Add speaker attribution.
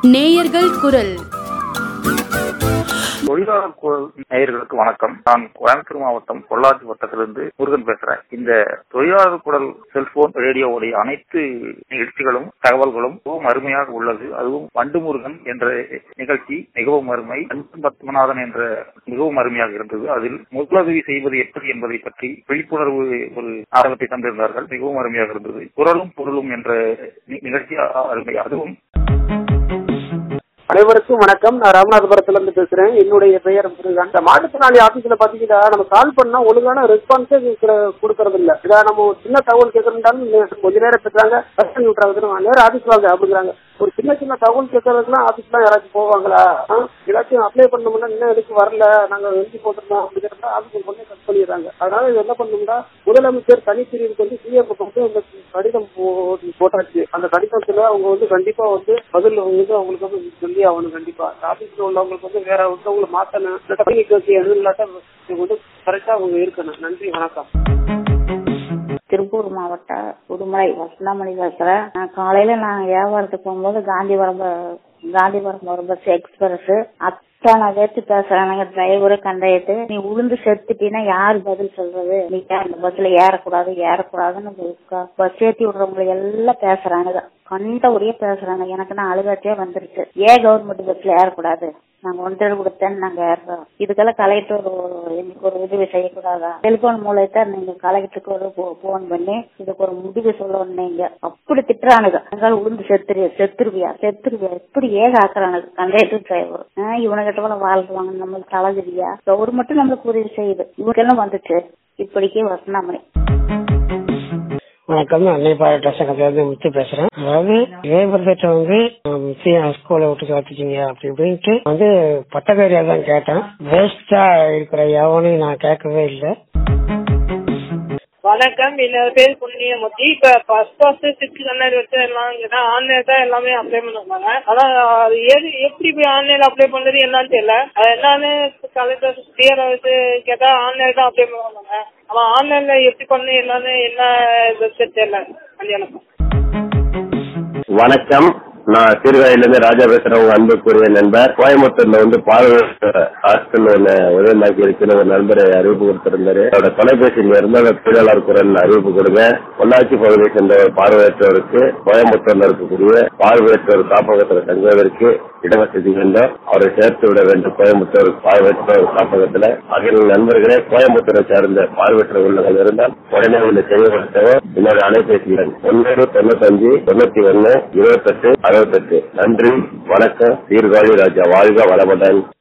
Speaker 1: நேயர்கள் குரல்
Speaker 2: தொழிலாளர் குரல் நேயர்களுக்கு வணக்கம் நான் கோயம்புத்தூர் மாவட்டம் பொள்ளாச்சி வட்டத்திலிருந்து முருகன் பேசுறேன் இந்த தொழிலாளர் குரல் செல்போன் ரேடியோவுடைய அனைத்து நிகழ்ச்சிகளும் தகவல்களும் மிகவும் அருமையாக உள்ளது அதுவும் வண்டு முருகன் என்ற நிகழ்ச்சி மிகவும் அருமை அன்பன் பத்மநாதன் என்ற மிகவும் அருமையாக இருந்தது அதில் முதலுதவி செய்வது எப்படி என்பதை பற்றி விழிப்புணர்வு ஒரு ஆர்வத்தை தந்திருந்தார்கள் மிகவும் அருமையாக இருந்தது குரலும் பொருளும் என்ற நி- நிகழ்ச்சி அ- அருமை அதுவும்
Speaker 3: அனைவருக்கும் வணக்கம் நான் ராமநாதபுரத்துல இருந்து பேசுறேன் என்னுடைய பெயர் முருகன் இந்த மாற்றுத்திறனாளி ஆபீஸ்ல பாத்தீங்கன்னா நம்ம கால் பண்ணா ஒழுங்கான ரெஸ்பான்ஸே கொடுக்கறது இல்ல இதா நம்ம ஒரு சின்ன தகவல் கேட்கறோம்னாலும் கொஞ்ச நேரம் பேசுறாங்க கட் பண்ணி விட்டுறாங்க நேரம் ஆபீஸ் வாங்க அப்படிங்கிறாங்க ஒரு சின்ன சின்ன தகவல் கேட்கறதுக்குலாம் ஆபீஸ்லாம் யாராச்சும் போவாங்களா ஆ? ஏதாச்சும் அப்ளை பண்ணோம்னா இன்னும் எதுக்கு வரல நாங்க எழுதி போட்டிருந்தோம் அப்படிங்கிறத ஆபீஸ் கொண்டு கட் பண்ணிடுறாங்க அதனால இது என்ன பண்ணணும்னா முதலமைச்சர் தனிப்பிரிவுக்கு வந்து சிஎம் வந்து அந்த கடிதம் போ- போட்டாச்சு அந்த கடிதத்துல அவங்க வந்து கண்டிப்பா வந்து பதில் வந்து அவங்களுக்கு வந்து சொல்லி ஆகணும் கண்டிப்பா ஆபீஸ்ல உள்ளவங்களுக்கு வந்து வேற ஒருத்தவங்களை மாத்தணும் இல்லாட்டா பணிக்கு வச்சு எதுவும் இல்லாட்டா இது வந்து கரெக்டா அவங்க இருக்கணும் நன்றி வணக்கம்
Speaker 4: திருப்பூர் மாவட்ட உடுமலை வசந்தாமணி பேசுறேன் நான் காலையில நான் வியாபாரத்துக்கு போகும்போது காந்திபுரம் ப- காந்திபுரம் ஒரு பஸ் எக்ஸ்பிரஸ் அத்தனை பேர்த்து பேசுறானுங்க டிரைவரு கண்டக்டர் நீ உளுந்து செத்துட்டீங்கன்னா யாரு பதில் சொல்றது நீ ஏன் இந்த பஸ்ல ஏறக்கூடாது ஏறக்கூடாதுன்னு பஸ் ஏத்தி விடுறவங்களை எல்லாம் பேசுறானுங்க கண்டபடியே பேசுறாங்க எனக்கு நான் அழுகாச்சே வந்துருச்சு ஏன் கவர்மெண்ட் பஸ்ல ஏறக்கூடாது நாங்க ஒன்றரை கொடுத்தேன்னு நாங்க ஏறுறோம் இதுக்கெல்லாம் கலெக்டர் ஒரு எங்களுக்கு ஒரு உதவி செய்யக்கூடாதா டெலிபோன் மூலத்தை நீங்க கலெக்டருக்கு ஒரு போன் பண்ணி இதுக்கு ஒரு முடிவு சொல்லணும் நீங்க அப்படி திட்டுறானுங்க அங்கால உளுந்து செத்துரு செத்துருவியா செத்துருவியா இப்படி ஏக ஆக்குறானுங்க கண்டக்டர் டிரைவர் இவனுகிட்ட கூட வாழ்வாங்க நம்மளுக்கு தலைவிதியா கவர்மெண்ட் நம்மளுக்கு உதவி செய்யுது இவங்கெல்லாம் வந்துச்சு இப்படிக்கே வசனாமணி
Speaker 5: வணக்கம் நான் நேபாள ட்ரெஸ் முத்து பேசுறேன் அதாவது லேபர் வந்து ஸ்கூலை விட்டு காத்துச்சிங்க அப்படி இப்படின்ட்டு வந்து பட்டதாரியா தான் கேட்டேன் வேஸ்டா இருக்கிற எவனையும் நான் கேட்கவே இல்லை
Speaker 6: வணக்கம் என்னோட பேர் புண்ணியமூர்த்தி இப்ப ஃபர்ஸ்ட் ஃபர்ஸ்ட் சிக்ஸ் ஹண்ட்ரட் வச்சு எல்லாம் கேட்டா ஆன்லைன் தான் எல்லாமே அப்ளை பண்ணுவாங்க ஆனா அது எது எப்படி போய் ஆன்லைன்ல அப்ளை பண்றது என்னன்னு தெரியல அது என்னன்னு கலெக்டர் கிளியர் வச்சு கேட்டா ஆன்லைன் தான் அப்ளை பண்ணுவாங்க ஆனா ஆன்லைன்ல எப்படி பண்ணு என்னன்னு என்ன வெப்சைட் தெரியல கல்யாணம்
Speaker 7: வணக்கம் நான் சீர்காழில இருந்து ராஜா பேசுறேன் உங்க அன்புக்குரிய நண்பர் கோயம்புத்தூர்ல வந்து பார்வையற்ற ஹாஸ்டல் ஒண்ணு உதவினாக்கி இருக்குன்னு ஒரு நண்பரை அறிவிப்பு கொடுத்திருந்தாரு அவரோட தொலைபேசியில் இருந்து அந்த தொழிலாளர் குரல் அறிவிப்பு கொடுங்க பொள்ளாச்சி பகுதியை சேர்ந்த ஒரு பார்வையற்றவருக்கு கோயம்புத்தூர்ல இருக்கக்கூடிய பார்வையற்றோர் காப்பகத்துல தங்குவதற்கு இடவசதி வேண்டும் அவரை சேர்த்து விட வேண்டும் கோயம்புத்தூர் பார்வையற்றோர் காப்பகத்துல ஆகிய நண்பர்களே கோயம்புத்தூரை சேர்ந்த பார்வையற்ற உள்ளங்கள் இருந்தால் உடனே உள்ள தெளிவுபடுத்தவும் என்னோட அலைபேசி எண் ஒன்பது தொண்ணூத்தஞ்சு தொண்ணூத்தி ஒன்னு இருபத்தெட்டு அறுபத்தெட்டு நன்றி வணக்கம் சீர்காழி ராஜா வாழ்க வளமுடன்